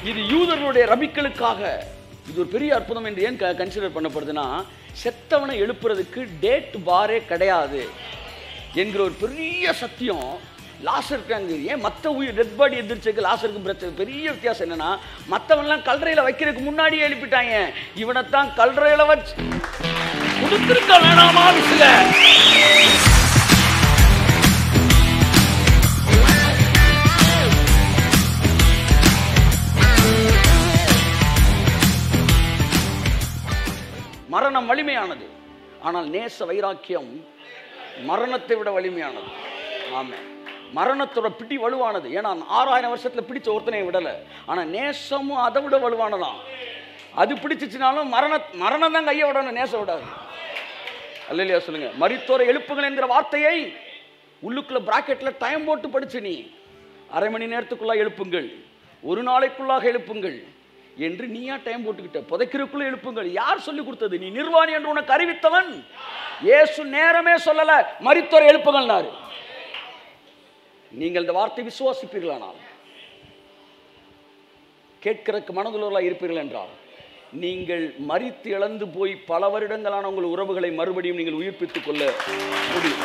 இது யூதர்களுடைய ரபிக்களுக்காக இது ஒரு பெரிய அற்புதம் என்று ஏன் கன்சிடர் பண்ணப்படுதுன்னா செத்தவனை எழுப்புறதுக்கு டேட் பாரே கிடையாது என்கிற ஒரு பெரிய சத்தியம் லாசருக்கு அங்கே ஏன் மற்ற உயிர் டெட் பாடி எதிர்த்துக்கு லாசருக்கு பிரச்சனை பெரிய வித்தியாசம் என்னன்னா மற்றவன்லாம் கல்றையில் வைக்கிறதுக்கு முன்னாடியே எழுப்பிட்டாங்க இவனைத்தான் கல்றையில் வச்சு கொடுத்துருக்க வேணாமா விசுல மரணம் வலிமையானது ஆனால் நேச வைராக்கியம் மரணத்தை விட வலிமையானது ஆமே மரணத்தோட பிடி வலுவானது ஏன்னா ஆறாயிரம் வருஷத்துல பிடிச்ச ஒருத்தனை விடலை ஆனா நேசமும் அதை விட வலுவானதான் அது பிடிச்சிச்சுனாலும் மரண மரணம் தான் கையை விடணும் நேசம் விடாது அல்லையா சொல்லுங்க மரித்தோரை எழுப்புங்கள் என்கிற வார்த்தையை உள்ளுக்குள்ள பிராக்கெட்ல டைம் போட்டு படிச்சு நீ அரை மணி நேரத்துக்குள்ளா எழுப்புங்கள் ஒரு நாளைக்குள்ளாக எழுப்புங்கள் என்று நீயா டைம் போட்டுக்கிட்ட புதைக்கிறதுக்குள்ள எழுப்புங்கள் யார் சொல்லி கொடுத்தது நீ நிர்வாணி என்று உனக்கு அறிவித்தவன் இயேசு நேரமே சொல்லல மரித்தோரை எழுப்புங்கள்னாரு நீங்கள் இந்த வார்த்தை விசுவாசிப்பீர்களானால் கேட்கிறதுக்கு மனதுள்ளவர்களாக இருப்பீர்கள் என்றால் நீங்கள் மரித்து இழந்து போய் பல வருடங்களான உங்கள் உறவுகளை மறுபடியும் நீங்கள் உயிர்ப்பித்துக் கொள்ள முடியும்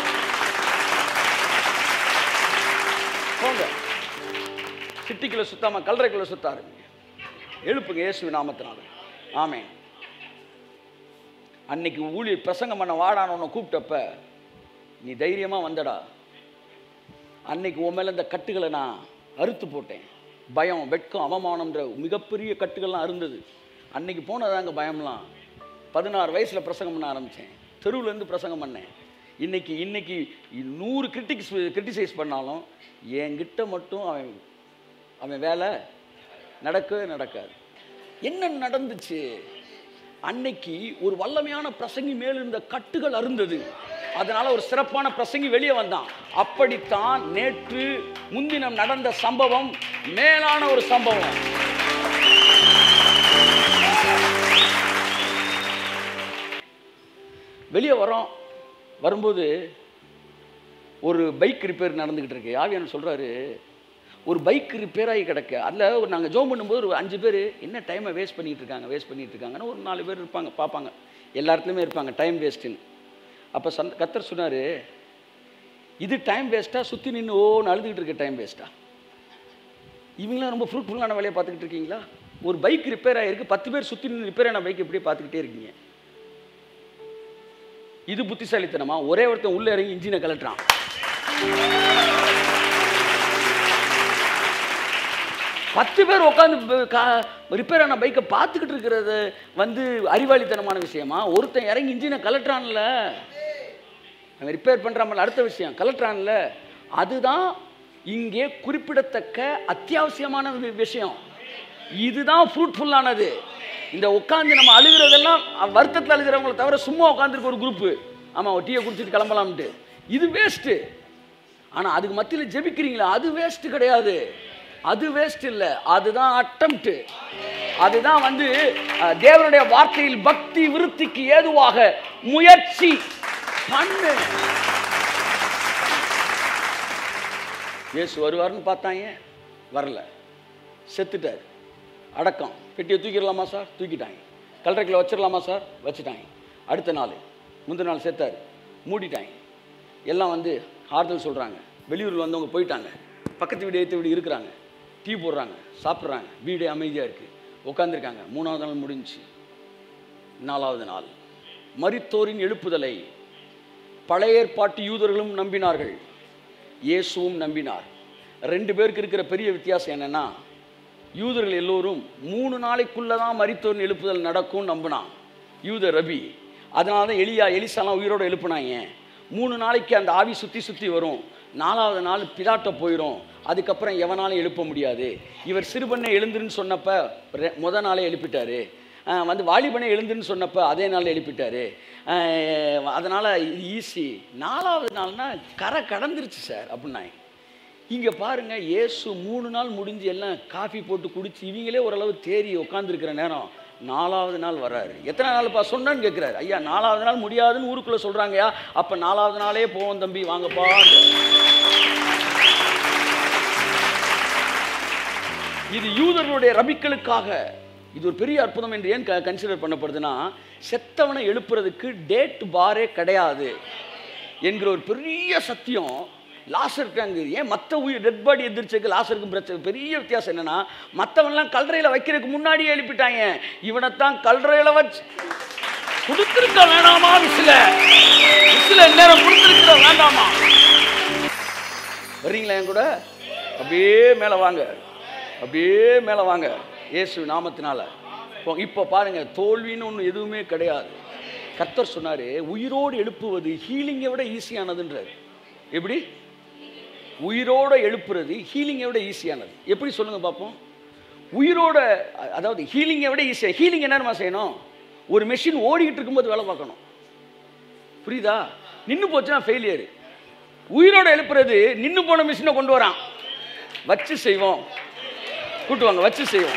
போங்க சிட்டிக்குள்ள சுத்தாம கல்லறைக்குள்ள சுத்தாரு எழுப்புங்க இயேசு நாமத்தினால ஆமென் அன்னைக்கு ஊழியர் பிரசங்கம் பண்ண வாடான உன்னை கூப்பிட்டப்ப நீ தைரியமா வந்தடா அன்னைக்கு உன் மேல இந்த கட்டுகளை நான் அறுத்து போட்டேன் பயம் வெட்கம் அவமானம்ன்ற மிகப்பெரிய கட்டுகள்லாம் இருந்தது அன்னைக்கு போனதாங்க பயம்லாம் பதினாறு வயசுல பிரசங்கம் பண்ண ஆரம்பிச்சேன் தெருவுல இருந்து பிரசங்கம் பண்ணேன் இன்னைக்கு இன்னைக்கு நூறு கிரிட்டிக்ஸ் கிரிட்டிசைஸ் பண்ணாலும் என்கிட்ட மட்டும் அவன் அவன் வேலை நடக்கவே நடக்காது என்ன நடந்துச்சு அன்னைக்கு ஒரு வல்லமையான பிரசங்கி மேல் இருந்த கட்டுகள் அருந்தது அதனால ஒரு சிறப்பான பிரசங்கி வெளியே வந்தான் அப்படித்தான் நேற்று முன்தினம் நடந்த சம்பவம் மேலான ஒரு சம்பவம் வெளியே வரோம் வரும்போது ஒரு பைக் ரிப்பேர் நடந்துக்கிட்டு இருக்கு ஆவியான சொல்றாரு ஒரு பைக் ரிப்பேர் ஆகி கிடக்கு அதில் ஒரு நாங்கள் ஜோம் பண்ணும்போது ஒரு அஞ்சு பேர் என்ன டைமை வேஸ்ட் பண்ணிட்டு இருக்காங்க வேஸ்ட் பண்ணிட்டு இருக்காங்கன்னு ஒரு நாலு பேர் இருப்பாங்க பார்ப்பாங்க எல்லா இடத்துலையுமே இருப்பாங்க டைம் வேஸ்ட்டுன்னு அப்போ சந்த கத்தர் சொன்னார் இது டைம் வேஸ்ட்டாக சுற்றி நின்று ஓன்னு அழுதுகிட்டு இருக்க டைம் வேஸ்ட்டா இவங்களாம் ரொம்ப ஃப்ரூட்ஃபுல்லான வேலையை பார்த்துக்கிட்டு இருக்கீங்களா ஒரு பைக் ரிப்பேர் ஆகிருக்கு பத்து பேர் சுற்றி நின்று ரிப்பேர் ஆன பைக் எப்படியே பார்த்துக்கிட்டே இருக்கீங்க இது புத்திசாலித்தனமா ஒரே ஒருத்தன் உள்ள இறங்கி இன்ஜினை கலட்டுறான் பத்து பேர் உட்காந்து ரிப்பேர் ஆன பைக்கை பார்த்துக்கிட்டு இருக்கிறது வந்து அறிவாளித்தனமான விஷயமா ஒருத்தன் இறங்கி இன்ஜினை கலட்டுறான்ல அவன் ரிப்பேர் பண்ணுறாமல் அடுத்த விஷயம் கலட்டுறான்ல அதுதான் இங்கே குறிப்பிடத்தக்க அத்தியாவசியமான வி- விஷயம் இதுதான் ஃப்ரூட்ஃபுல்லானது இந்த உட்காந்து நம்ம அழுகிறதெல்லாம் வருத்தத்தில் அழுகிறவங்களை தவிர சும்மா உட்காந்துருக்க ஒரு குரூப்பு ஆமாம் ஒரு டீயை குடிச்சிட்டு கிளம்பலாம்ட்டு இது வேஸ்ட்டு ஆனால் அதுக்கு மத்தியில் ஜெபிக்கிறீங்களா அது வேஸ்ட் கிடையாது அது வேஸ்ட் இல்லை அதுதான் அட்டம்ப்ட் அதுதான் வந்து அஹ், தேவனுடைய வார்த்தையில் பக்தி விருத்திக்கு ஏதுவாக முயற்சி பண்ணு இயேசு வருவார்னு பார்த்தாங்க வரல செத்துட்டார் அடக்கம் பெட்டியை தூக்கிடலாமா சார் தூக்கிட்டாங்க கல்லறைக்கில் வச்சிடலாமா சார் வச்சுட்டாங்க அடுத்த நாள் முந்தின நாள் செத்தார் மூடிட்டாங்க எல்லாம் வந்து ஆறுதல் சொல்கிறாங்க வெளியூரில் வந்தவங்க போயிட்டாங்க பக்கத்து வீடு ஏற்ற வீடு இருக்கிறாங்க டீ போடுறாங்க சாப்பிட்றாங்க வீடே அமைதியாக இருக்குது உட்காந்துருக்காங்க மூணாவது நாள் முடிஞ்சுச்சு நாலாவது நாள் மரித்தோரின் எழுப்புதலை பழைய ஏற்பாட்டு யூதர்களும் நம்பினார்கள் இயேசுவும் நம்பினார் ரெண்டு பேருக்கு இருக்கிற பெரிய வித்தியாசம் என்னன்னா யூதர்கள் எல்லோரும் மூணு நாளைக்குள்ள தான் மரித்தோரின் எழுப்புதல் நடக்கும்னு நம்பினான் யூத ரபி அதனால தான் எலியா எலிசாலாம் உயிரோட எழுப்புனாங்க மூணு நாளைக்கு அந்த ஆவி சுற்றி சுற்றி வரும் நாலாவது நாள் பிதாட்ட போயிடும் அதுக்கப்புறம் எவனாலும் எழுப்ப முடியாது இவர் சிறுபண்ணை எழுந்துருன்னு சொன்னப்ப ரெ- முத நாளே எழுப்பிட்டாரு ஆஹ் வந்து வாலிபனை எழுந்துன்னு சொன்னப்ப அதே நாள் எழுப்பிட்டாரு ஆஹ் அதனால இது ஈஸி நாலாவது நாள்னா கரை கடந்துருச்சு சார் அப்படின்னாங்க இங்கே பாருங்க இயேசு மூணு நாள் முடிஞ்சு எல்லாம் காஃபி போட்டு குடிச்சு இவங்களே ஓரளவு தேறி உட்காந்துருக்கிற நேரம் நாலாவது நாள் வர்றாரு எத்தனை நாள்ப்பா சொன்னான்னு கேட்குறாரு ஐயா நாலாவது நாள் முடியாதுன்னு ஊருக்குள்ளே சொல்கிறாங்கய்யா அப்போ நாலாவது நாளே போவோம் தம்பி வாங்கப்பா இது யூதர்களுடைய ரபிக்களுக்காக இது ஒரு பெரிய அற்புதம் என்று ஏன் கன்சிடர் பண்ணப்படுதுன்னா செத்தவனை எழுப்புறதுக்கு டேட் பாரே கிடையாது என்கிற ஒரு பெரிய சத்தியம் லாசருக்கு அங்கே ஏன் மற்ற உயிர் டெட் பாடி எதிர்த்துக்கு லாசருக்கும் பிரச்சனை பெரிய வித்தியாசம் என்னன்னா மற்றவன்லாம் கல்லறையில் வைக்கிறதுக்கு முன்னாடியே எழுப்பிட்டாங்க இவனைத்தான் கல்லறையில் வச்சு கொடுத்துருக்க வேணாமா விசில விசில நேரம் கொடுத்துருக்க வேண்டாமா வர்றீங்களா என் கூட அப்படியே மேலே வாங்க அப்படியே மேலே வாங்க இயேசு நாமத்தினால இப்போ- இப்போ பாருங்க தோல்வின்னு ஒன்று எதுவுமே கிடையாது கர்த்தர் சொன்னாரு உயிரோடு எழுப்புவது ஹீலிங்கை விட ஈஸியானதுன்றார் எப்படி உயிரோட எழுப்புறது ஹீலிங்கை விட ஈஸியானது எப்படி சொல்லுங்க பார்ப்போம் உயிரோட அ- அதாவது ஹீலிங்கை விட ஈஸியாக ஹீலிங் என்னமா செய்யணும் ஒரு மெஷின் ஓடிக்கிட்டு இருக்கும்போது வேலை பார்க்கணும் புரியுதா நின்று போச்சுன்னா ஃபெயிலியர் உயிரோட எழுப்புறது நின்று போன மிஷினை கொண்டு வரான் வச்சு செய்வோம் கூட்டு வாங்க வச்சு செய்வோம்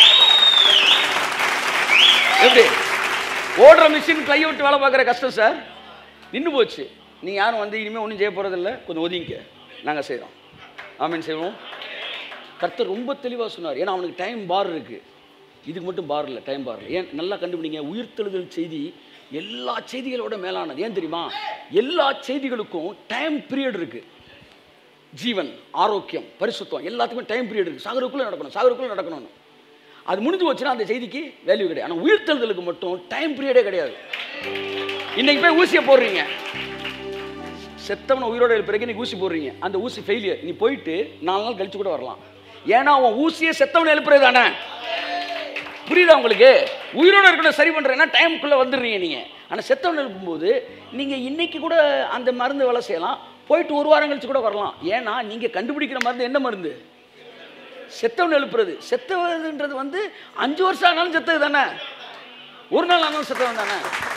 எப்படி ஓடுற மிஷின் கையை விட்டு வேலை பார்க்குற கஷ்டம் சார் நின்று போச்சு நீ யாரும் வந்து இனிமேல் ஒன்றும் செய்ய போகிறதில்ல கொஞ்சம் ஒதுங்கிக்க நாங்கள் செய்கிறோம் ஆமீன் செய்வோம் கர்த்தர் ரொம்ப தெளிவாக சொன்னார் ஏன்னா அவனுக்கு டைம் பார் இருக்குது இதுக்கு மட்டும் பார் இல்லை டைம் பார் இல்லை ஏன் நல்லா கண்டுபிடிங்க உயிர்த்தெழுதல் செய்தி எல்லா செய்திகளோட மேலானது ஏன் தெரியுமா எல்லா செய்திகளுக்கும் டைம் பீரியட் இருக்குது ஜீவன் ஆரோக்கியம் பரிசுத்தம் எல்லாத்துக்குமே டைம் பீரியட் இருக்குது சாகருக்குள்ளே நடக்கணும் சாகருக்குள்ளே நடக்கணும்னு அது முடிஞ்சு போச்சுன்னா அந்த செய்திக்கு வேல்யூ கிடையாது ஆனால் உயிர்த்தெழுதலுக்கு மட்டும் டைம் பீரியடே கிடையாது இன்னைக்கு போய் ஊசியை போடுறீங்க செத்தவனை உயிரோட பிறகு நீ ஊசி போடுறீங்க அந்த ஊசி ஃபெயிலியர் நீ போயிட்டு நாலு நாள் கழிச்சு கூட வரலாம் ஏன்னா அவன் ஊசியை செத்தவனை எழுப்புறது தானே புரியுதா உங்களுக்கு உயிரோட இருக்கிற சரி பண்ணுறேன்னா டைமுக்குள்ளே வந்துடுறீங்க நீங்கள் ஆனால் செத்தவன் எழுப்பும்போது நீங்கள் இன்னைக்கு கூட அந்த மருந்து வேலை செய்யலாம் போயிட்டு ஒரு வாரம் கழிச்சு கூட வரலாம் ஏன்னா நீங்கள் கண்டுபிடிக்கிற மருந்து என்ன மருந்து செத்தவன் எழுப்புறது செத்தவன்ன்றது வந்து அஞ்சு வருஷம் ஆனாலும் செத்தது தானே ஒரு நாள் ஆனாலும் செத்தவன் தானே